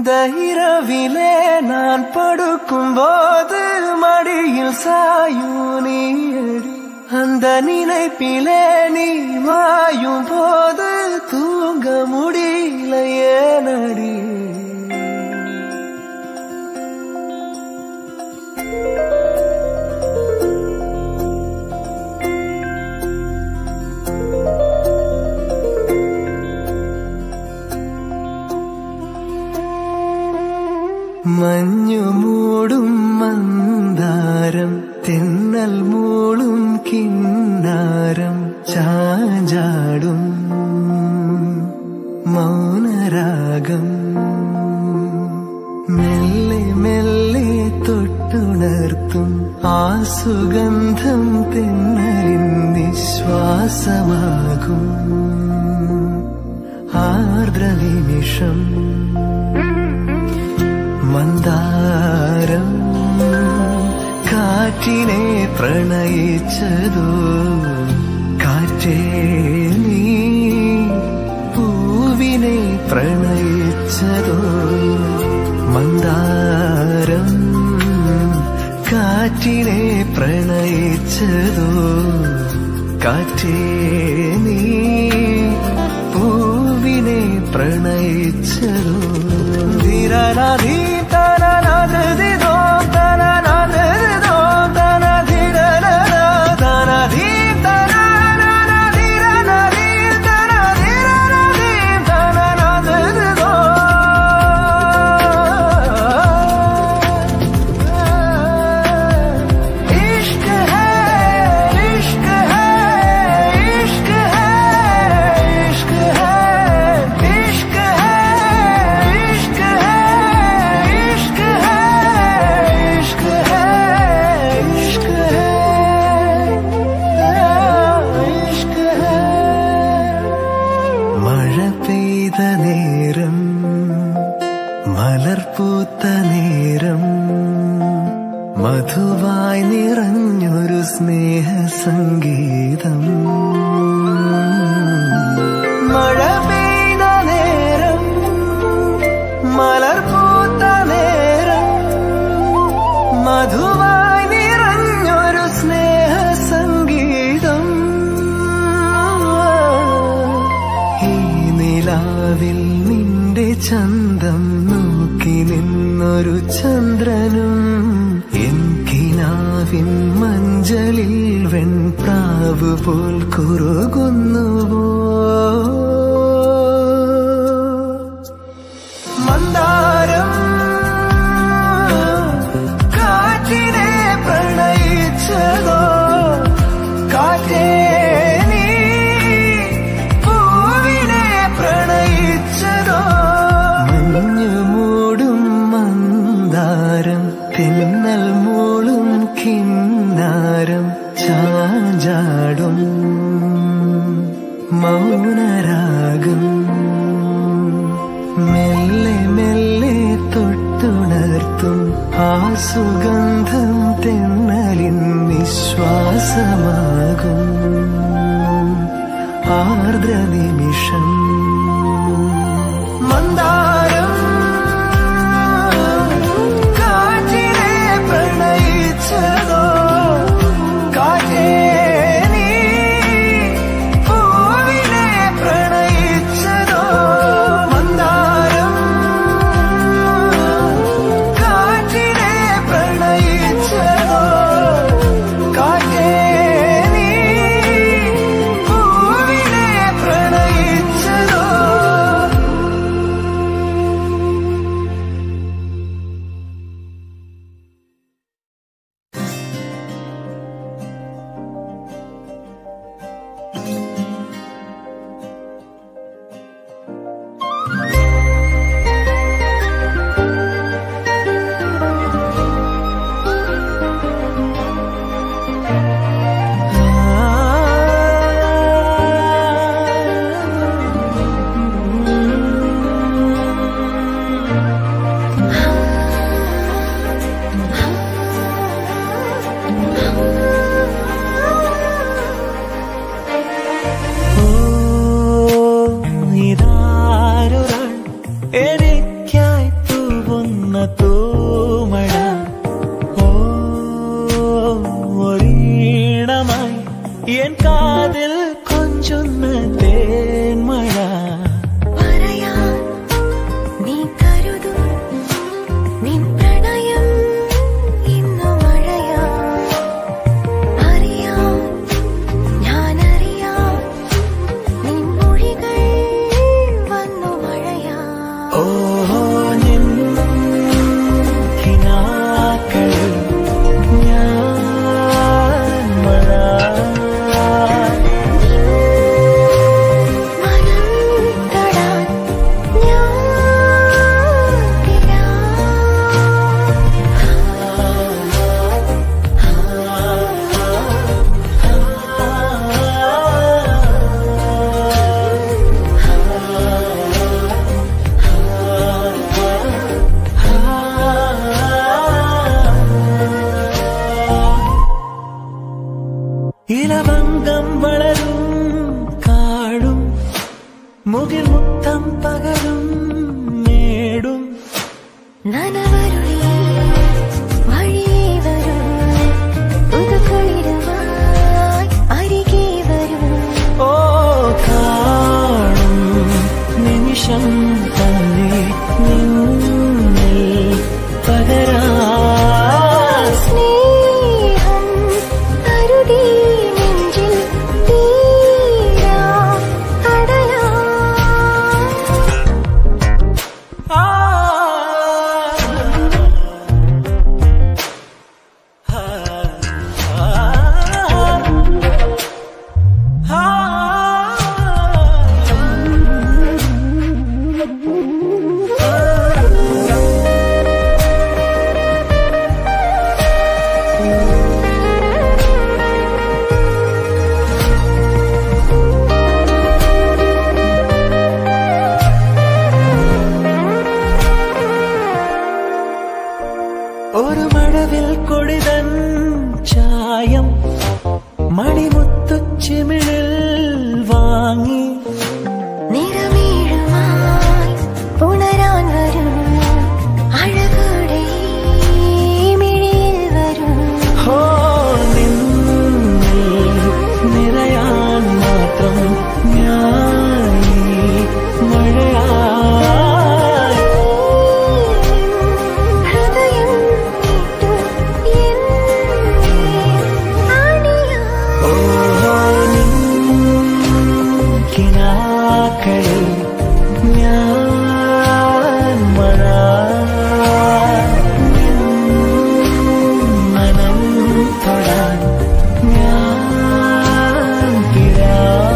இந்த இரவிலே நான் படுக்கும் போது மடியில் சாயும் நீயடி அந்த நினைப்பிலே நீ வாயும் போது தூங்க முடியல ஏனடி മഞ്ഞു മൂടും മന്ദാരം തെന്നൽ മൂളും കിന്നാരം ചാഞ്ചാടും മൗനരാഗം മെല്ലെ മെല്ലെ തൊട്ടുണർത്തും ആ സുഗന്ധം തെന്നലിൻ നിശ്വാസമാകും ആർദ്ര നിമിഷം മന്ദാരം കാറ്റിനെ പ്രണയിച്ചതോ കാറ്റേ നീ പൂവിനെ പ്രണയിച്ചതോ മന്ദാരം കാറ്റിനെ പ്രണയിച്ചതോ കാറ്റേ നീ പൂവിനെ പ്രണയിച്ചതോ ധീരനാധീ തനനധൃതിതോ തനനധൃതിതോ തനധിരനന തനധീ തനനനധീരനധീ തനധിരനധീ തനനധൃതിതോ इश्क है इश्क है इश्क है इश्क है इश्क है इश्क है इश्क है इश्क है इश्क है इश्क है മഴ പെയ്ത നേരം മലർപൂത്ത നേരം മധുവായി നിറഞ്ഞൊരു സ്നേഹ സംഗീതം മഴ പെയ്ത നേരം മലർപൂത്ത നേരം മധുവായി നിറഞ്ഞൊരു സ്നേഹ സംഗീതം ഈ നിലാവിൽ നിന്റെ ചന്തം നോക്കി നിന്നൊരു ചന്ദ്രനും എൻ കിനാവിൻ മഞ്ചലിൽ വെൺപ്രാവ് പോൽ കുറുകുന്നുവോ മന്ദാരം കാറ്റിനെ പ്രണയിച്ചതോ കാറ്റേ നീ പൂവിനെ പ്രണയിച്ചതോ മഞ്ഞു മൂടും മന്ദാരം തെന്നൽ മൂളും കിന്നാരം ചാഞ്ചാടും മൗനരാഗം മെല്ലെ മെല്ലെ തൊട്ടുണർത്തും ആ സുഗന്ധം തെന്നലിൻ നിശ്വാസമാകും ആർദ്ര നിമിഷം മന്ദാരം കാറ്റിനെ പ്രണയിച്ചതോ കാറ്റേ നീ പൂവിനെ പ്രണയിച്ചതോ മന്ദാരം കാറ്റിനെ പ്രണയിച്ചതോ കാറ്റേ നീ പൂവിനെ പ്രണയിച്ചതോ തൂമഴ ഓ ഒരീണമായി എൻ കാതിൽ കൊഞ്ചുന്ന തേന്മഴ പറയാൻ നീ കരുതും നിൻ പ്രണയം ഇന്നു മഴയാ അറിയാം ഞാനറിയാം നിൻ മൊഴികൾ വന്നു മഴയാ ഓ നിൻ കിനാക്കളിൽ ഞാൻ മഴ മനം തൊടാൻ ഞാൻ തിരാ ഇലവങ്കം വളരും കാടും മുകിൽ മുത്തം പകരും മേടും നനവരുളി വഴിയേ വരൂ പുതുക്കുളിരുമായി അരികെ വരൂ ഓ കാണും നിമിഷം തന്നെ നിന്നിൽ പകരാ സ്നേഹം അരുതീ നെഞ്ചിൽ തീരാ അടയാ ആ ഒരു മഴവിൽ കൊടിതൻ ചായം മണിമുത്തുച്ചിമിഴിൽ വാങ്ങി നിറമേഴുമായി പുണരാൻ വരൂ അഴകോടെ മിഴിയിൽ വരൂ ഹോ നിന്നിൽ നിറയാൻ മാത്രം ഞാൻ ഈ മഴയായി ഹൃദയം നീട്ടു എന്നെ അണിയാ ഓ കിനാക്കളിൽ ഞാൻ മഴ മനം തൊടാൻ ഞാൻ തിരാ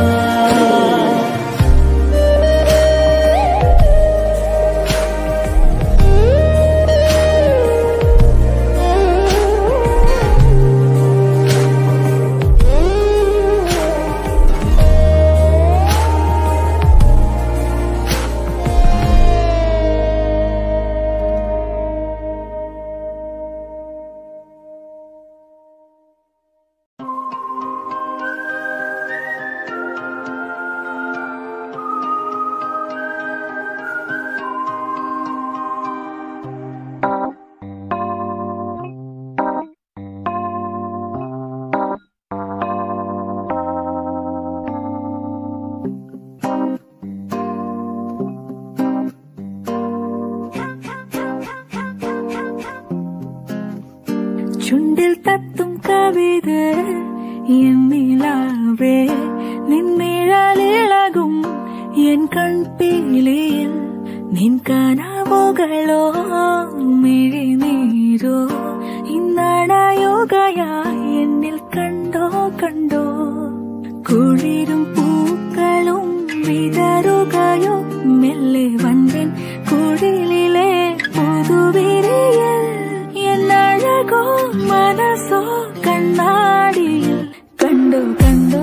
ചുണ്ടിൽ തത്തും കവിത എന്നിലാവേ നിന്നിഴലിളകും എൻ കൺപീലിയിൽ നിൻ കനവുകളോ മിഴിനീരോ ഇന്നടയുകയായി എന്നിൽ കണ്ടോ കണ്ടോ കുളിരും പൂക്കളും വിതറുകയോ മെല്ലെ വന്നിൻ കുഴിലിലെ പുതുവിരിയൽ എന്നഴകോ മനസ്സോ കണ്ണാടിയിൽ കണ്ടു കണ്ടോ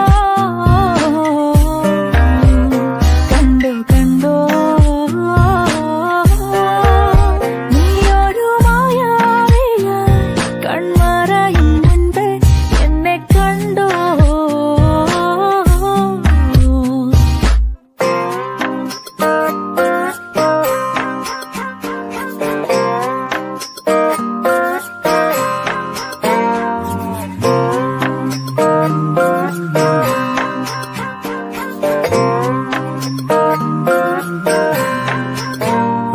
കണ്ടു കണ്ടോ നീയൊരു മായാവിയായി കൺമറയും മുൻപേ എന്നെ കണ്ടോ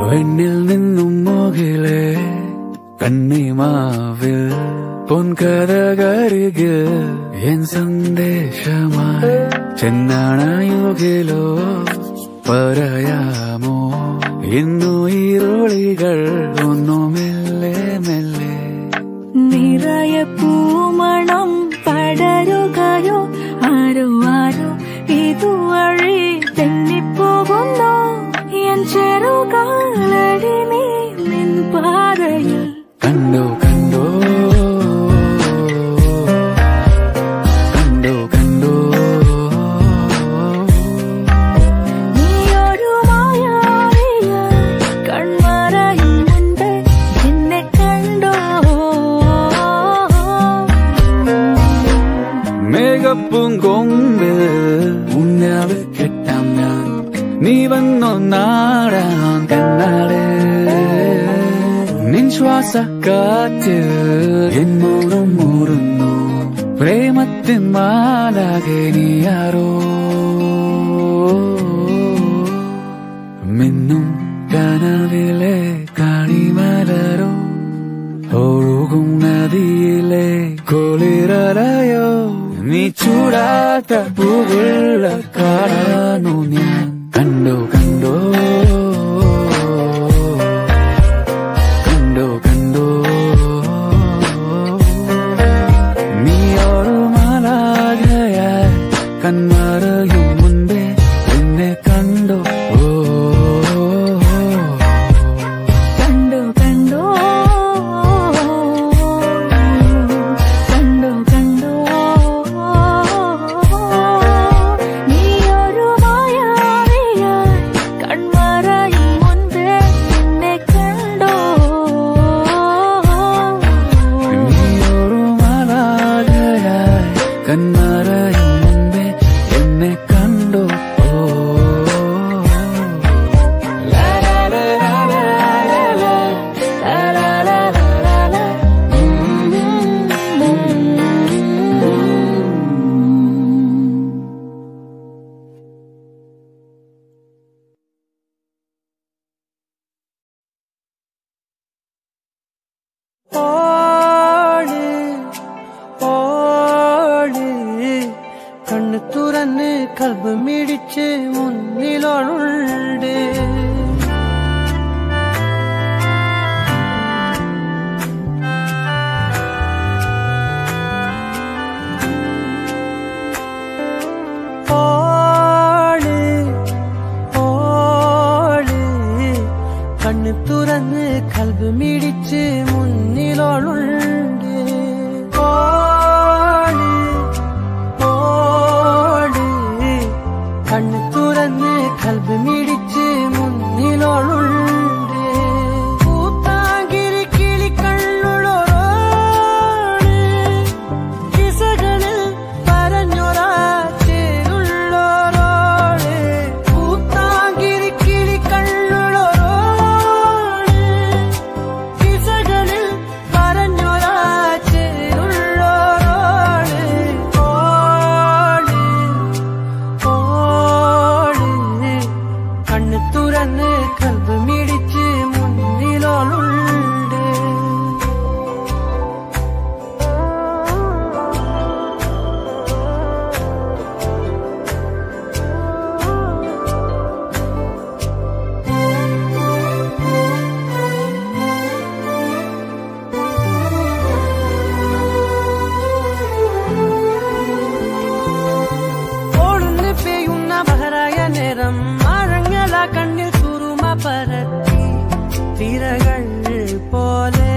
വെണ്ണിൽ നിന്നും മുകിലെ കണ്ണിമാവിൽ പൊൻകഥകരികിൽ എൻ സന്ദേശമായി ചെന്നാണയുകിലോ പറയാമോ ഇന്നു ഈറോളികൾ ഒന്നു മെല്ലെ മെല്ലെ നിറയെ പൂമണം പടരുകയോ ആരോ ആരോ ഇതുവഴി തെന്നിപ്പോകുന്നു എൻ ചെറുകാലടി നീ നിൻ പാതയിൽ കണ്ടോ കണ്ടോ കണ്ടോ കണ്ടോ നീയൊരു മായാവിയ കൺമറയും മുൻപേ എന്നെ കണ്ടോ മേഘപ്പൂങ്കൊമ്പിൽ ഉന്നാവ് കെട്ടാം ഞാൻ നീ വന്നോ നാടാൻ കണ്ണാട് നിൻ ശ്വാസ കാറ്റ് എൻ മൂടും മൂടുന്നു പ്രേമത്തിൻ മാലാകെ നീയാരോ മിന്നും കനവിലെ കാണിമലരോ ഒഴുകും നദിയിലെ കുളിരലയോ നീ ചൂടാത്ത പൂവുള്ള കാണാനു ഞാൻ കണ്ടോ കണ്ടോ കണ്ടോ കണ്ടോ നീ ഓർമ്മലാകയാൽ കൺമറയും മുൻപേ എന്നെ കണ്ടോ ഓ കണ്ടോ കണ്ടോ കണ്ടോ കണ്ടോ നീയൊരു മായാവിയ കൺമറയും മുൻപേ എന്നെ കണ്ടോ നീയൊരു മലാകയായി കൺമറയും മുൻപേ എന്നെ കണ്ടോ ഓ ലാ ലാ ലാ ലാ ലാ ലാ ലാ ലാ ലാ ലാ ലാ ലാ. ഓട് ഓട് കണ്ണ് തുറന്ന് കൽബ് മിടിച്ച് മുന്നിലോളുണ്ട് ഓട് ഓട് കണ്ണ് തുറന്ന് കൽബ് മിടിച്ച് മുന്നിലോളുണ്ട് ഓട് ഓട് കണ്ണ് തുറന്ന് കൽബ് മിടിച്ച് മുന്നിലോളുണ്ട് പൂത്താങ്കിരി കിളി കണ്ണുള്ളോരോട് കിസകളിൽ പറഞ്ഞൊരാ ചേരുള്ളോരോട് പൂത്താങ്കിരി കിളി കണ്ണുള്ളോരോട് കിസകളിൽ പറഞ്ഞൊരാ ചേരുള്ളോരോട് ഓട് ഓട് കണ്ണ് തുറന്ന് കൽബ് മിടിച്ച് മുന്നിലോളുണ്ട് ഓടുന്ന് പെയ്യുന്ന ബഹറായ നേരം ആഴങ്ങള കണ്ണിൽ കുറുമ പരത്തി തിരകൾ പോലെ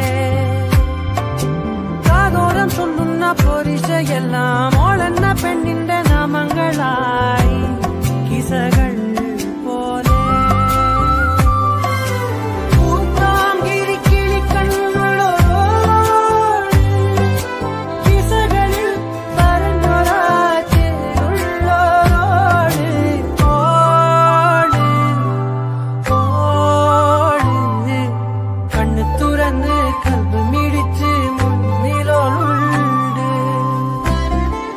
കാതോരം ചൊല്ലുന്ന പൊരിശയെല്ലാം ഓളെന്ന പെണ്ണിന്റെ നാമങ്ങളായി കിസകൾ പോലെ പൂത്താങ്കിരി കിളി കണ്ണുകളോട് കിസകളിൽ പറഞ്ഞൊരാ ചേരുള്ളോരോട് ഓട് ഓട് കണ്ണ് തുറന്ന് കൽബ് മിടിച്ച് മുന്നിലോളുണ്ട്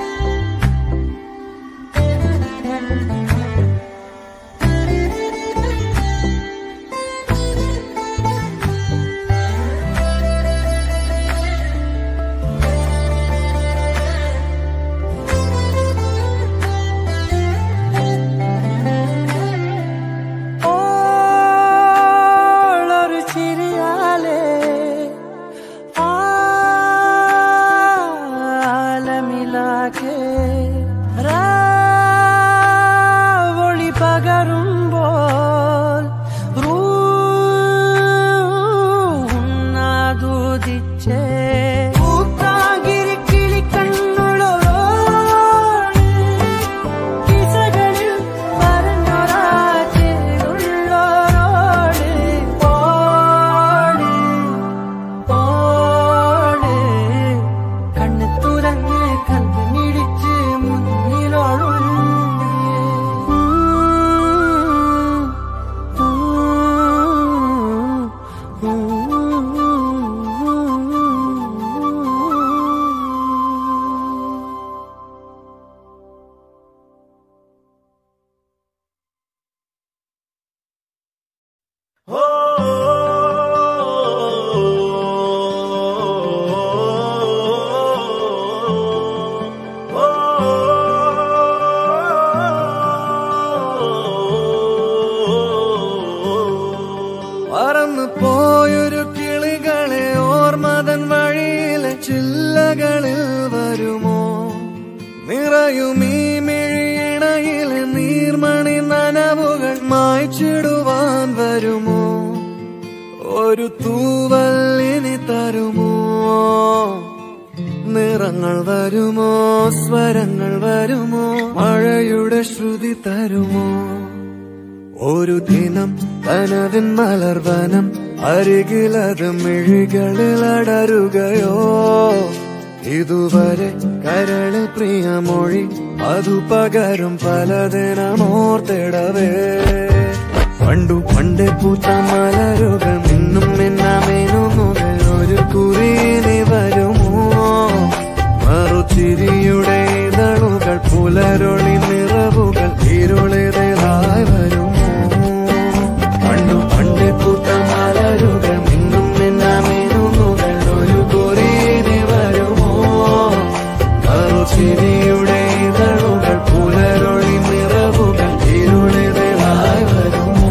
പറന്നു പോയൊരു കിളികളെ ഓർമ്മതൻ വഴിയിലെ ചില്ലകളിൽ വരുമോ നിറയും ഈ മിഴിയിണയിലെ നീർമണി നനവുകൾ മായ്ച്ചിടുവാൻ വരുമോ ഒരു തൂവല്ലിനി തരുമോ നിറങ്ങൾ വരുമോ സ്വരങ്ങൾ വരുമോ മഴയുടെ ശ്രുതി തരുമോ ഒരു ദിനം കനവിൻ മലർവനം അരികിലത് മിഴികളിൽ അടരുകയോ ഇതുവരെ കരളിൽ പ്രിയമൊഴി അതു പകരും പലതിനമോർത്തിടവേ പണ്ടു പണ്ടേ പൂത്ത മലരുകൾ മിന്നും മിന്നാമേനുമുകൾ ഒരു കുറിയിനി വരുമോ മറുചിരിയുടെ ഇതളുകൾ പുലരൊളി നിറവുകൾ ഇരുളിതായി വരുമോ പണ്ടു പണ്ടേ പൂത്ത മലരുകൾ മിന്നും മിന്നാമേനുമുകൾ ഒരു കുറിയിനി വരുമോ മറുചിരിയുടെ ഇതളുകൾ പുലരൊളി നിറവുകൾ ഇരുളിതായി വരുമോ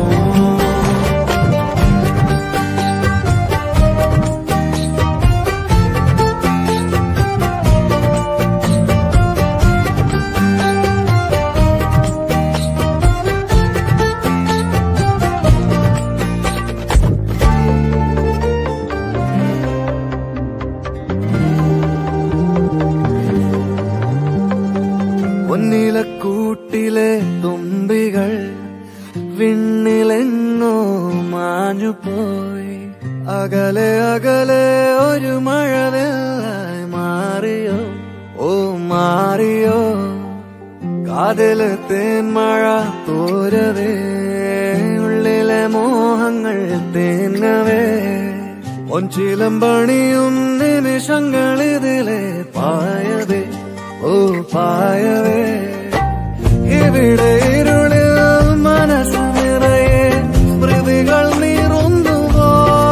പൊന്നിലക്കൂട്ടിലെ തുമ്പികൾ വിണ്ണിലെങ്ങോ മാഞ്ഞു പോയി അകലെ അകലെ ഒരു മഴവെള്ളായി മാറിയോ ഓ മാറിയോ കാതില് തേന്മഴ തോരവേ ഉള്ളിലെ മോഹങ്ങൾ തേങ്ങവേ ഒഞ്ചിലം പണിയും നിമിഷങ്ങളിതിലെ പായവേ ഓ പായവേ ഇവിടെ ഇരുളിൽ മനസ്സ് നിറയെ സ്മൃതികൾ നീറുന്നുവോ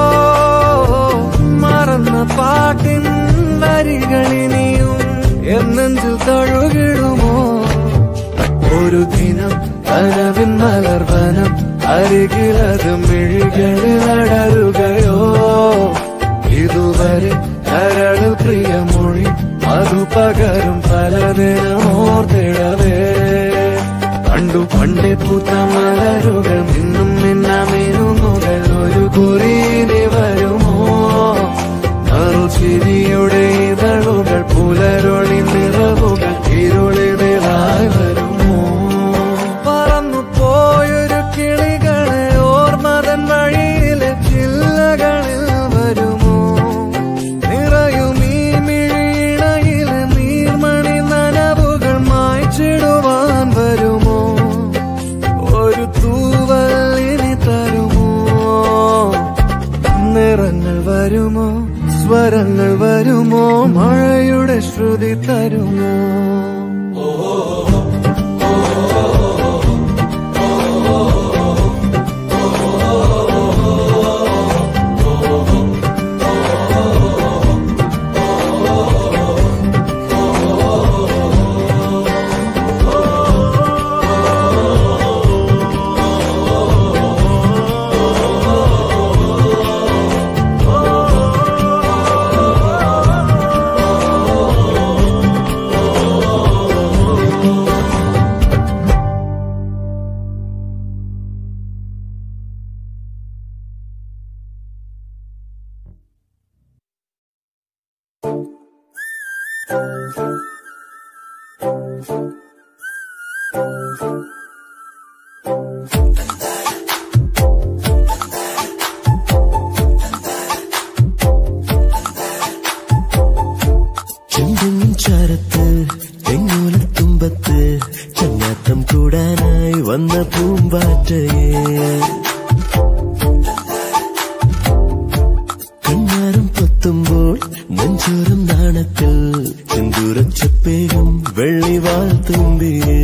മറന്ന പാട്ടിൻ വരികളിനിയും എന്നെഞ്ചിൽ തഴുകിടുമോ ഒരു ദിനം കനവിൻ മലർവനം അരികിലത് മിഴികളിൽ അടരുകയോ ഇതുവരെ കരളിൽ പ്രിയമൊഴി അതു പകരും പലതിനമോർത്തിടവേ പണ്ടു പണ്ടേ പൂത്ത മലരുകൾ മിന്നും മിന്നാമേനുമുകൾ ഒരു കുറിയിനി വരുമോ മറുചിരിയുടെ ഇതളുകൾ പുലരൊളി നിറവുകൾ ഇരുളിതായി വരുമോ പറന്നു പോയൊരു കിളികളെ ഓർമ്മതൻ വഴിയിലെ ചില്ലകളിൽ വരുമോ നിറയും ഈ മിഴിയിണയിലെ നീർമണി നനവുകൾ മായ്ച്ചിടുവാൻ വരുമോ ഒരു തൂവല്ലിനി തരുമോ നിറങ്ങൾ വരുമോ സ്വരങ്ങൾ വരുമോ മഴയുടെ ശ്രുതി തരുമോ ചെന്തെങ്ങിൻ ചാരത്ത് തെങ്ങോലത്തുമ്പത്ത് ചങ്ങാത്തം കൂടാനായി വന്ന പൂമ്പാറ്റയെ കണ്ണാരം പൊത്തുമ്പോൾ നെഞ്ചോരം നാണത്തിൽ ചെന്തൂരച്ചപ്പേരും വെള്ളിവാൾ തുമ്പിയേ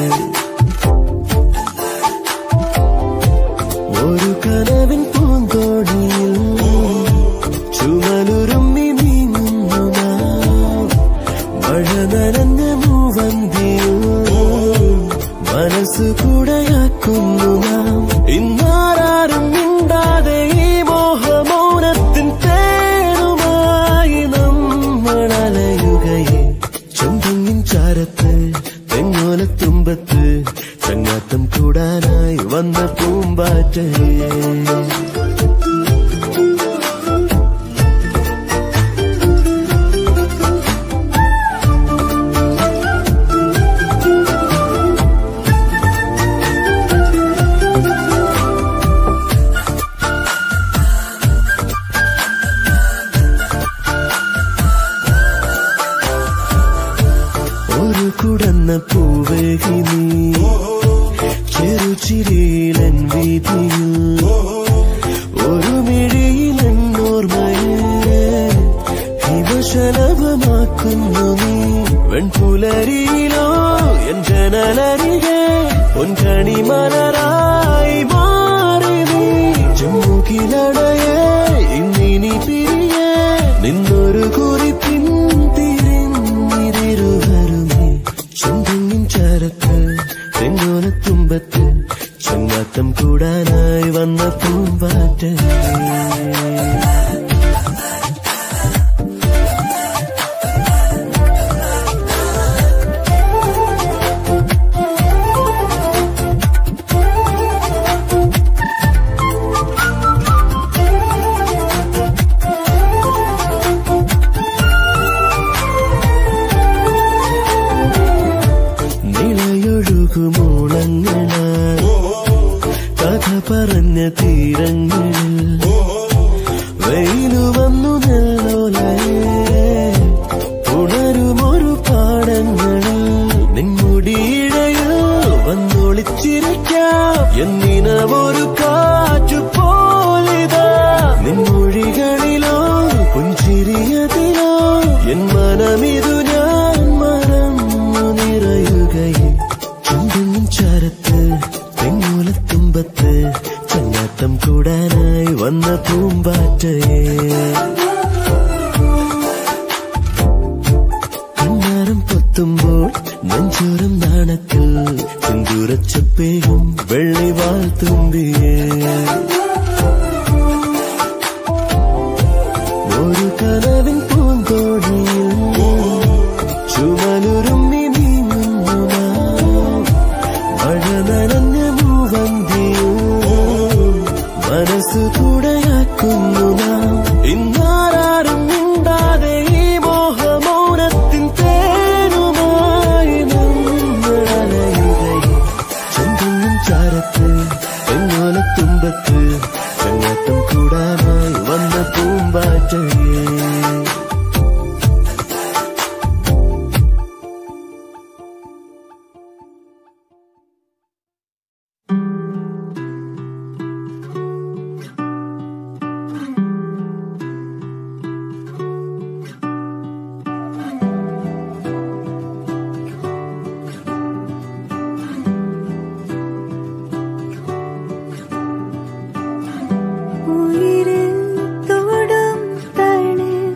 ഒരു കനവിൻ പൂന്തോടിയിൽ ചുമലുരുമ്മി നീങ്ങുന്നു നാം മഴ നനഞ്ഞ മൂവന്തിയിൽ മനസ്സ് കൂടെയാക്കുന്നു നാം ഇന്ന് വീതി നീ ചെറുചിരിയിലൻ വീതിയിൽ ഒരു മിഴിയിലൻ ഓർമ്മയെ ഹിമശലഭമാക്കുന്നു നീ വെൺപുലരിയിലോ എൻ ജനലരികെ പൊൻകണി മലരായി മാറി നീ ചെമ്മുകിലടയെ ഇന്നിനി പിരിയെ നിന്നൊരു കുറിപ്പിൻ തിരിഞ്ഞിരുവരുമേ ചെന്തെങ്ങിൻ ചാരത്ത് തെങ്ങോലത്തുമ്പത്ത് ചങ്ങാത്തം കൂടാനായി വന്ന പൂമ്പാറ്റ നിളയൊഴുകുമൂളങ്ങളാൽ കഥ പറഞ്ഞ തീരങ്ങളിൽ വെയിലു വന്നു നെല്ലോലയെ ഉണരുമൊരു പാടങ്ങളിൽ നിൻമുടിയിഴയിൽ വന്നൊളിച്ചിരിക്കാം എന്നിനവൊരു കാറ്റു പോലിതാ നിൻമൊഴികളിലോ പുഞ്ചിരിയതിലോ എൻ മനമിതു ഞാൻ മറന്നു നിറയുകയെ ചുണ്ടിനും ചാരത്ത് തെങ്ങൂലത്തുമ്പത്ത് ചങ്ങാത്തം കൂടാനായി വന്ന പൂമ്പാറ്റയെ കണ്ണാരം പൊത്തുമ്പോൾ നെഞ്ചോരം നാണത്തിൽ സിന്ദൂരച്ചപ്പേയും വെള്ളിവാൾ തുമ്പിയേ ഒരു കനവിൻ പൂന്തോടിയിൽ ചുമലുരുമ്മി നീങ്ങുന്നു നാം. മഴ നനഞ്ഞ മൂവന്തിയും മനസ്സ് കൂടെയാക്കുന്നു നാം ഇന്നാരും മിണ്ടാതെ ഈ മോഹമൗനത്തിൻ തേനുമായി നമ്മളലയുകയും ചെന്തെങ്ങും ചാരത്ത് തെങ്ങോലത്തുമ്പത്ത് ചങ്ങാത്തം കൂടാനായി വന്ന പൂമ്പാറ്റയെ ഉയിരിൽ തൊടും തണൽ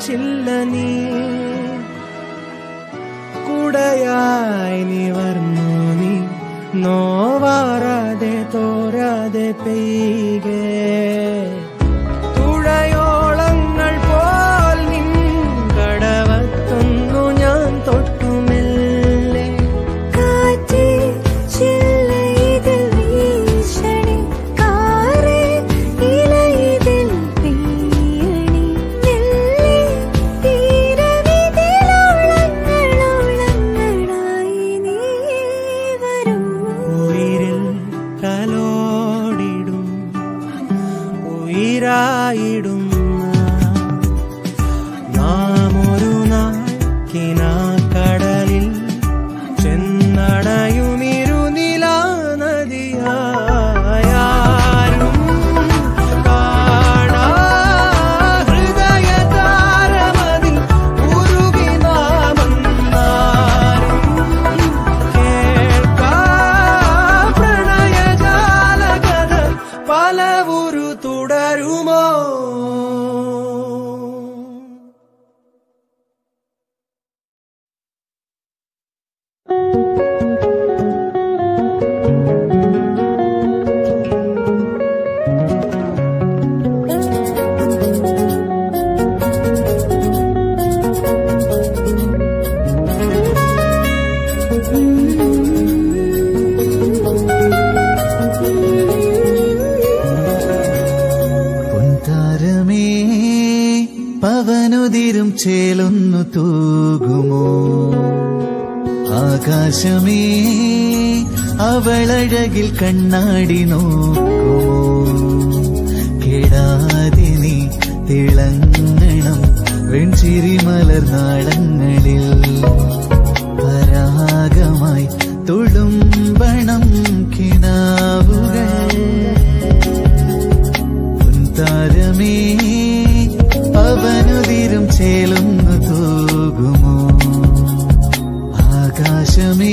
ചില്ല നീ കുടയായി നീ വർന്നു നീ നോവാറാതെ തോരാതെ പെയ്കേ തുഴയോളങ്ങൾ പോൽ നിൻ കടവത്തൊന്നു ഞാൻ തൊട്ടുമില്ലേ കാറ്റേ ചില്ലയിതിൽ വീശണി കാറേ ഇലയിതിൽ പെയ്യണി നെല്ലി തീരവിതിലോളങ്ങളോളങ്ങളായി നീ വരൂ ഉയിരിൽ കലോടിടും ഉയിരായിടും നാം ഒരു നാൾ കിനാക്കടലിൽ ചെന്നടയുമിരുനില നദിയായാരും കാണാ ഹൃദയതാരമതിൽ ഉരുകി നാമെന്നാരും കേൾക്കാ പ്രണയജാലകഥ പലവുരു തുടരുമോ പൊൻതാരമേ പവനുതിരും ചേലൊന്നു തൂകുമോ ആകാശമേ അവളഴകിൽ കണ്ണാടി നോക്കുമോ കേടാതെ നീ തിളങ്ങണം വെൺചിരി മലർനാടങ്ങളിൽ പരാഗമായി തുളുമ്പണം കിനാവുകൾ താരമേ അവനുതിരും ചേലുന്നു തൂകുമോ ആകാശമേ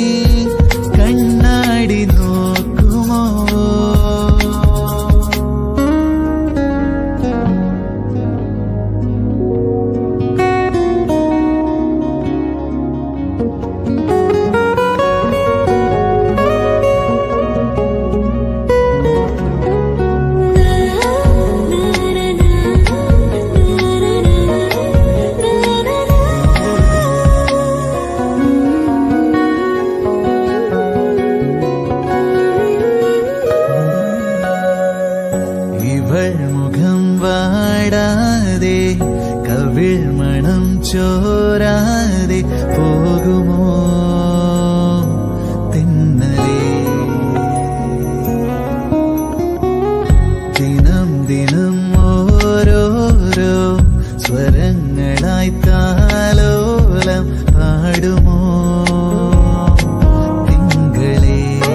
കണ്ണാടി നോക്കുമോ ഇവൾ മുഖം വാടാതെ കവിൾ മണം ചോരാതെ പോകുമോ തിന്നലേ ദിനം ദിനം ഓരോരോ സ്വരങ്ങളായി താലോലം പാടുമോ തിങ്കളേ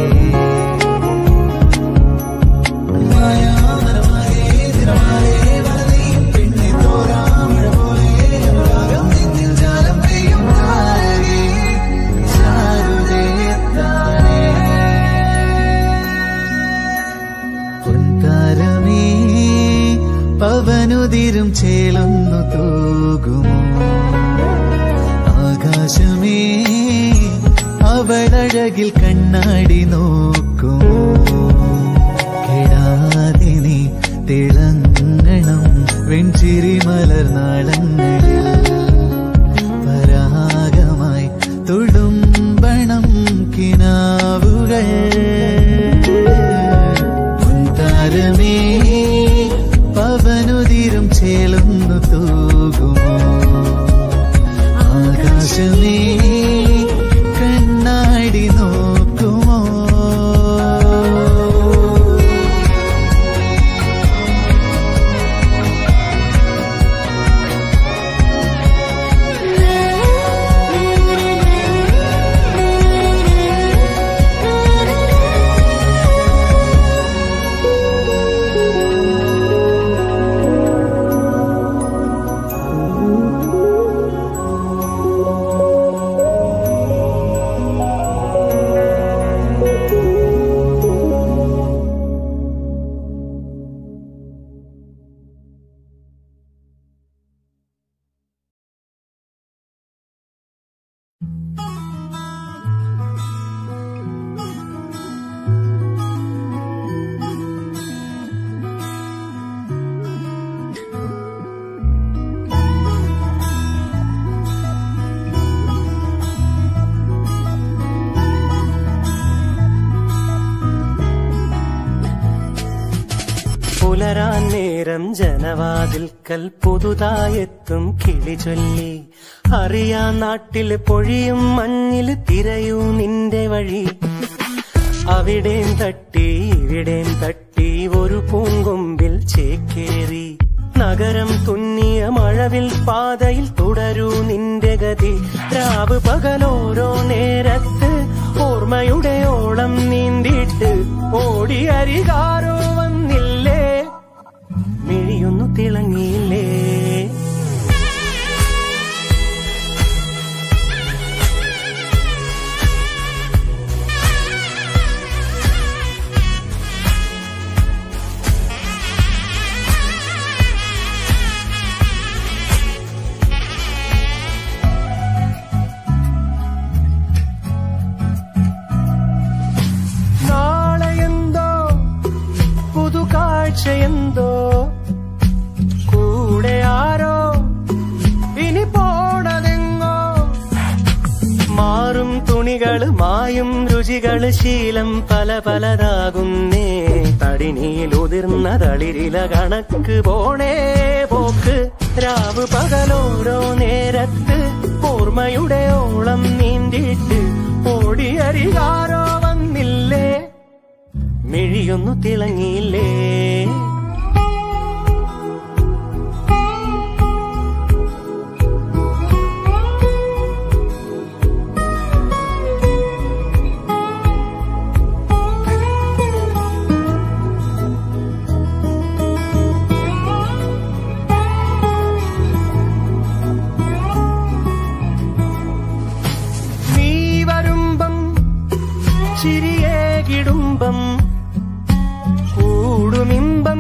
പൊൻതാരമേ പവനുതിരും ചേലൊന്നു തൂകുമോ ആകാശമേ അവളഴകിൽ കണ്ണാടി നോക്കുമോ കെടാതെ നീ തിളങ്ങണം വെൺചിരി മലർനാളങ്ങളിൽ പരാഗമായി തുളുമ്പണം കിനാവുകൾ താരമേ പവനുതിരും ചേലൊന്നു തൂകുമോ ആകാശമേ കണ്ണാടി നോക്കുമോ ും നേരം ജനവാതിൽക്കൽ പുതുതായെത്തും കിളി ചൊല്ലി അറിയാ നാട്ടിൽ പൊഴിയും മഞ്ഞിൽ തിരയൂ നിന്റെ വഴി അവിടേം തട്ടി ഇവിടേം തട്ടി ഒരു പൂങ്കൊമ്പിൽ ചേക്കേറി നഗരം തുന്നിയ മഴവിൽ പാതയിൽ തുടരൂ നിന്റെ ഗതി രാവ് പകലോരോ നേരത്ത് ഓർമ്മയുടെ ഓളം നീന്തിയിട്ട് ഓടിയരികാരോ വന്നില്ലേ മിഴിയൊന്നു തിളങ്ങിയില്ലേ നാളെയെന്തോ പുതുകാഴ്ചയെന്തോ കൂടെ ആരോ ഇനി പോണതെങ്ങോ മാറും തുണികള് മായും രുചികള് ശീലം പല പലതാകുന്നേ തടിനിയിൽ ഉതിർന്ന തളിരില കണക്ക് പോണേ പോക്ക് രാവ് പകലോരോ നേരത്ത് ഓർമ്മയുടെ ഓളം നീന്തിയിട്ട് ഓടിയരികാരോ വന്നില്ലേ മിഴിയൊന്നു തിളങ്ങിയില്ലേ നീ വരുമ്പം ചിരിയേകിടുമ്പം കൂടുമിമ്പം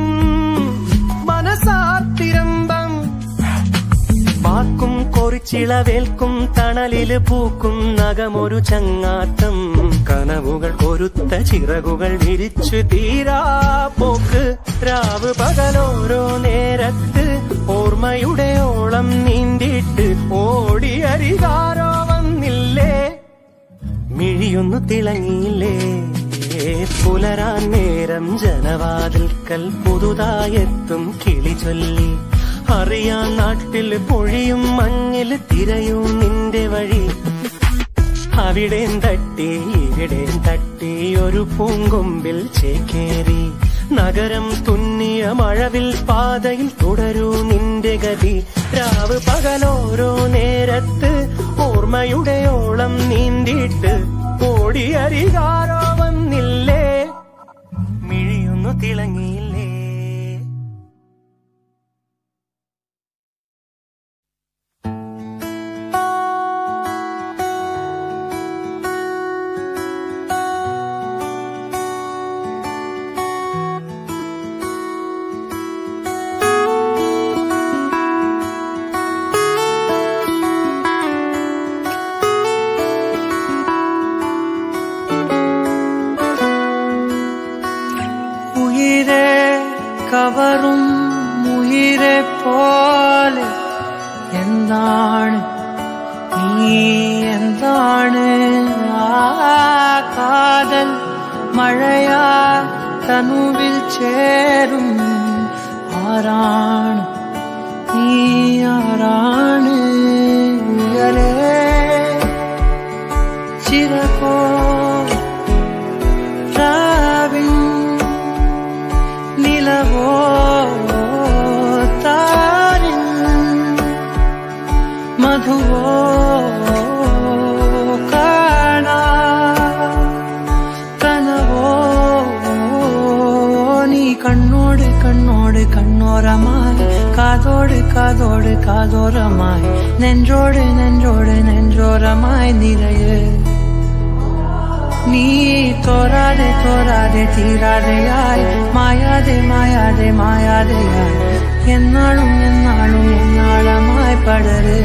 മനസാത്തിരമ്പം പാക്കും കൊറിച്ചിളവേൽക്കും തണലില് പൂക്കും നഗമൊരു ചങ്ങാത്തം കനവുകൾ കൊരുത്ത ചിറകുകൾ വിരിച്ചു തീരാ പോക്ക് രാവ് പകലോരോ നേരത്ത് ഓർമ്മയുടെ ഓളം നീന്തിയിട്ട് ഓടിയരികാരോ വന്നില്ലേ മിഴിയൊന്നു തിളങ്ങിയില്ലേ പുലരാൻ നേരം ജനവാതിൽക്കൽ പുതുതായെത്തും കിളി ചൊല്ലി അറിയാൻ നാട്ടിൽ പൊഴിയും മഞ്ഞിൽ തിരയും നിന്റെ വഴി അവിടേം തട്ടി ഇവിടേം തട്ടി ഒരു പൂങ്കൊമ്പിൽ ചേക്കേറി നഗരം തുന്നിയ മഴവിൽ പാതയിൽ തുടരൂ നിന്റെ ഗതി രാവ് പകലോരോ നേരത്ത് ഓർമ്മയുടെ ഓളം നീന്തിയിട്ട് ഓടിയരികാരോ വന്നില്ലേ മിഴിയൊന്നു തിളങ്ങിയില്ലേ ഉയിരെ കവറും ഉയിരെ പോലെ എന്താണ് നീ എന്താണ് ആ കാതൽ മഴയാ തനുവിൽ ചേരും ആരാണ് നീ ആരാണ് ഉയരേ ചിരകോ രാവിൻ നിലവോ താരിൻ മധുവോ കാണാ കനവോ നീ കണ്ണോട് കണ്ണോട് കണ്ണോരമായി കാതോട് കാതോട് കാതോരമായി നെഞ്ചോട് നെഞ്ചോട് നെഞ്ചോരമായി നിറയെ നീ തോരാതെ തോരാതെ തീരാതെയായി മായാതെ മായാതെ മായാതെയായി എന്നാളും എന്നാളും എന്നാളമായി പടര്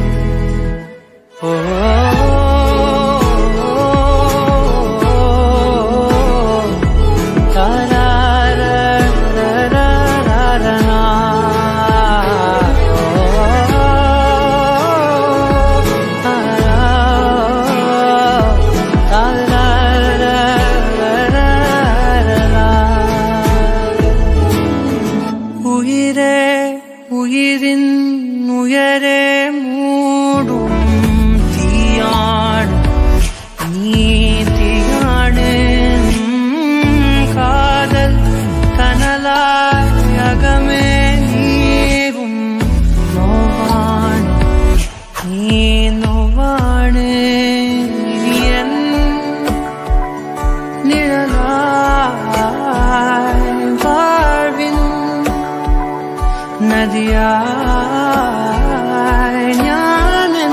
ഓ ഉയരെ உயிரே உயிரின் உயரே மூடும் தீயாடு நீ தீயாடு உம், காதல் கனலாய் அகமே நீரும் நோவாடு நீ நோவாடு என் நிழலாய் வாழ்வின் നദിയായി ഞാനൻ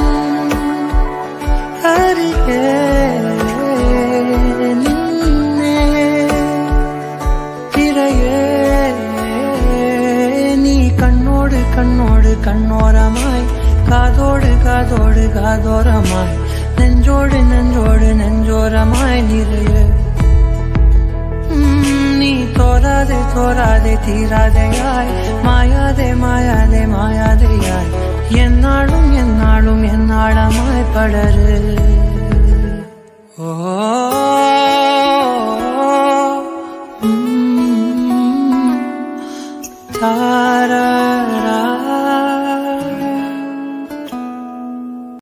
അരികെ നിന്നെ തിരയേ നീ കണ്ണോട് കണ്ണോട് കണ്ണോരമായി കാതോട് കാതോട് കാതോരമായി നെഞ്ചോട് നെഞ്ചോട് നെഞ്ചോരമായി നിറയെ ഉം, നീ തോരാതെ തോരാതെ തീരാതെയായി മായാതെ മായാതെ മായാതെയായി എന്നാളും എന്നാളും എന്നാളമായി പടര് ഓ ഉം, താരാ